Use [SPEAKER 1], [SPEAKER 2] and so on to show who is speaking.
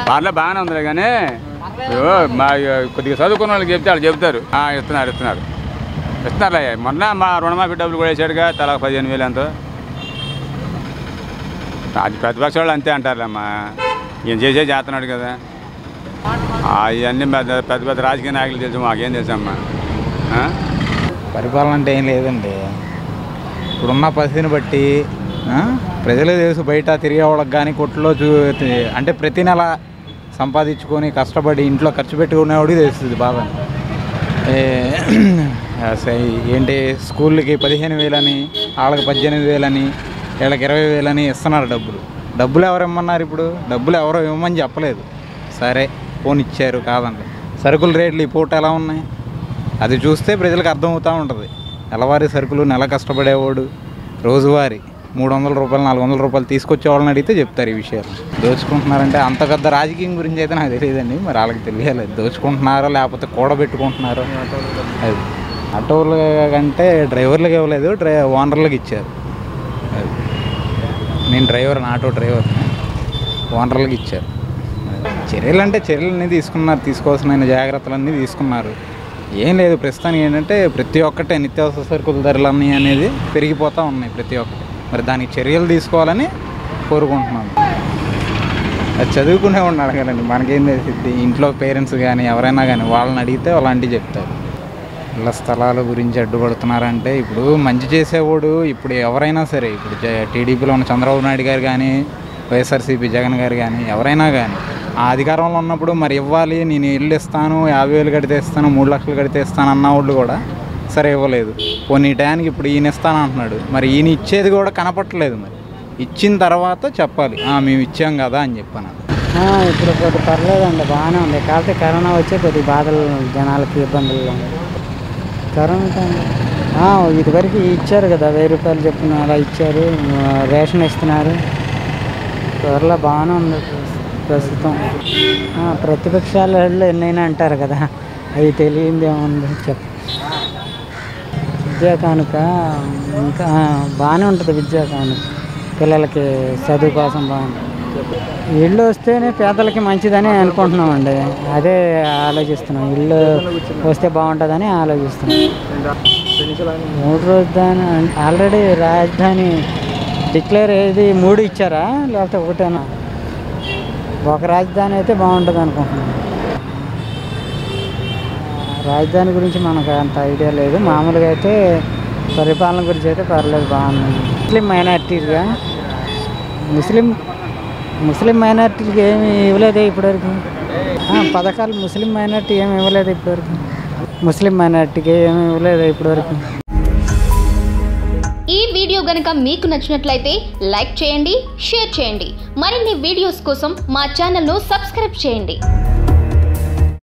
[SPEAKER 1] వాళ్ళ బాగానే ఉంది కానీ ఇగో మా కొద్దిగా చదువుకున్న వాళ్ళకి చెప్తే వాళ్ళు చెప్తారు "ఆ, ఇస్తున్నారు ఇస్తున్నారు ఇస్తున్నారులే మొన్న మా రుణమాఫీ డబ్బులు కూడా వేసాడుగా తలా పదిహేను వేలు ఎంతో అది ప్రతిపక్ష వాళ్ళు అంతే అంటారులేమ్మా ఈయన చేసే చేస్తున్నాడు కదా అవన్నీ పెద్ద పెద్ద పెద్ద రాజకీయ నాయకులు తెలుసు మాకేం తెలుసమ్మా ఆ?
[SPEAKER 2] పరిపాలన అంటే ఏం లేదండి ఇప్పుడున్న పరిస్థితిని బట్టి ఆ, ప్రజలకు తెలుసు బయట తిరిగే వాళ్ళకి కానీ కొట్టులో చూ అంటే ప్రతి నెల సంపాదించుకొని కష్టపడి ఇంట్లో ఖర్చు పెట్టుకునేవాడికి తెలుస్తుంది బాధ ఏంటి స్కూళ్ళకి పదిహేను వేలని వాళ్ళకి పద్దెనిమిది వేలని వీళ్ళకి ఇరవై వేలని ఇస్తున్నారు డబ్బులు డబ్బులు ఎవరు ఇమ్మన్నారు ఇప్పుడు డబ్బులు ఎవరో ఇవ్వమని చెప్పలేదు సరే ఫోన్ ఇచ్చారు కాదండి సరుకుల రేట్లు ఈ పూట ఎలా ఉన్నాయి అది చూస్తే ప్రజలకు అర్థమవుతూ ఉంటుంది నెలవారీ సరుకులు నెల కష్టపడేవాడు రోజువారీ మూడు వందల రూపాయలు నాలుగు వందల రూపాయలు తీసుకొచ్చే వాళ్ళని అడిగితే చెప్తారు ఈ విషయాలు దోచుకుంటున్నారంటే అంత పెద్ద రాజకీయం గురించి అయితే నాకు తెలియదండి మరి వాళ్ళకి తెలియాలి దోచుకుంటున్నారో లేకపోతే కూడబెట్టుకుంటున్నారో అది ఆటోల కంటే డ్రైవర్లకు ఇవ్వలేదు డ్రై ఓనర్లకు ఇచ్చారు అది నేను డ్రైవర్ ఆటో డ్రైవర్ ఓనర్లకు ఇచ్చారు చర్యలు అంటే చర్యలన్నీ తీసుకున్నారు తీసుకోవాల్సిన జాగ్రత్తలన్నీ తీసుకున్నారు ఏం లేదు ప్రస్తుతానికి ఏంటంటే ప్రతి ఒక్కటే నిత్యావసర సరుకుల ధరలన్నీ అనేది పెరిగిపోతూ ఉన్నాయి ప్రతి ఒక్కటి మరి దానికి చర్యలు తీసుకోవాలని కోరుకుంటున్నాను అది చదువుకునే ఉన్నాడు కదండి మనకేం తెలిసింది ఇంట్లో పేరెంట్స్ కానీ ఎవరైనా కానీ వాళ్ళని అడిగితే అలాంటివి చెప్తారు ఇళ్ళ స్థలాల గురించి అడ్డుపడుతున్నారంటే ఇప్పుడు మంచి చేసేవాడు ఇప్పుడు ఎవరైనా సరే ఇప్పుడు జ- టీడీపీలో ఉన్న చంద్రబాబు నాయుడు గారు కానీ వైఎస్ఆర్సీపీ జగన్ గారు కానీ ఎవరైనా కానీ ఆ అధికారంలో ఉన్నప్పుడు మరి ఇవ్వాలి నేను ఇల్లు ఇస్తాను యాభై వేలు కడితే ఇస్తాను మూడు లక్షలు కడితే ఇస్తాను అన్న వాళ్ళు కూడా సరే ఇవ్వలేదు కొన్ని టయానికి ఇప్పుడు ఈయన ఇస్తాను అంటున్నాడు మరి ఈయన ఇచ్చేది కూడా కనపట్టలేదు మరి ఇచ్చిన తర్వాత చెప్పాలి "ఆ, మేము ఇచ్చాం కదా అని చెప్పాను
[SPEAKER 3] ఆ, ఇప్పుడు కొద్ది పర్లేదండి బాగానే ఉంది కాకపోతే కరోనా వచ్చే కొద్ది బాధలు జనాలకి ఇబ్బందులు కరోనా టైం ఆ, ఇదివరకు ఇచ్చారు కదా వెయ్యి రూపాయలు చెప్పిన అలా ఇచ్చారు ఆ, రేషన్ ఇస్తున్నారు త్వరలో బాగానే ఉంది ప్రస్తుతం ఆ, ప్రతిపక్షాల వాళ్ళు ఎన్నైనా అంటారు కదా అవి తెలియంది ఏముంది చెప్ విద్యా కానుక ఇంకా ఆ, బాగానే ఉంటుంది విద్యా కానుక పిల్లలకి చదువు కోసం బాగుంటుంది ఇల్లు వస్తేనే పేదలకి మంచిదని అనుకుంటున్నామండి అదే ఆలోచిస్తున్నాం ఇల్లు వస్తే బాగుంటుందని ఆలోచిస్తున్నాం మూడు రాజధాని ఆల్రెడీ రాజధాని డిక్లేర్ ఏది మూడు ఇచ్చారా లేకపోతే ఒకటేనా ఒక రాజధాని అయితే బాగుంటుంది అనుకుంటున్నాను రాజధాని గురించి మనకు అంత ఐడియా లేదు మామూలుగా అయితే పరిపాలన గురించి అయితే పర్లేదు బాగుంది ముస్లిం మైనార్టీగా ముస్లిం ముస్లిం మైనార్టీకి ఏమి ఇవ్వలేదే ఇప్పటివరకు ఆ, పథకాలు ముస్లిం మైనార్టీ ఏమి ఇవ్వలేదు ఇప్పటివరకు ముస్లిం మైనార్టీకి ఏమి ఇవ్వలేదు ఇప్పటివరకు
[SPEAKER 4] ఈ వీడియో గనుక మీకు నచ్చినట్లయితే లైక్ చేయండి షేర్ చేయండి మరిన్ని వీడియోస్ కోసం మా ఛానల్ను సబ్స్క్రైబ్ చేయండి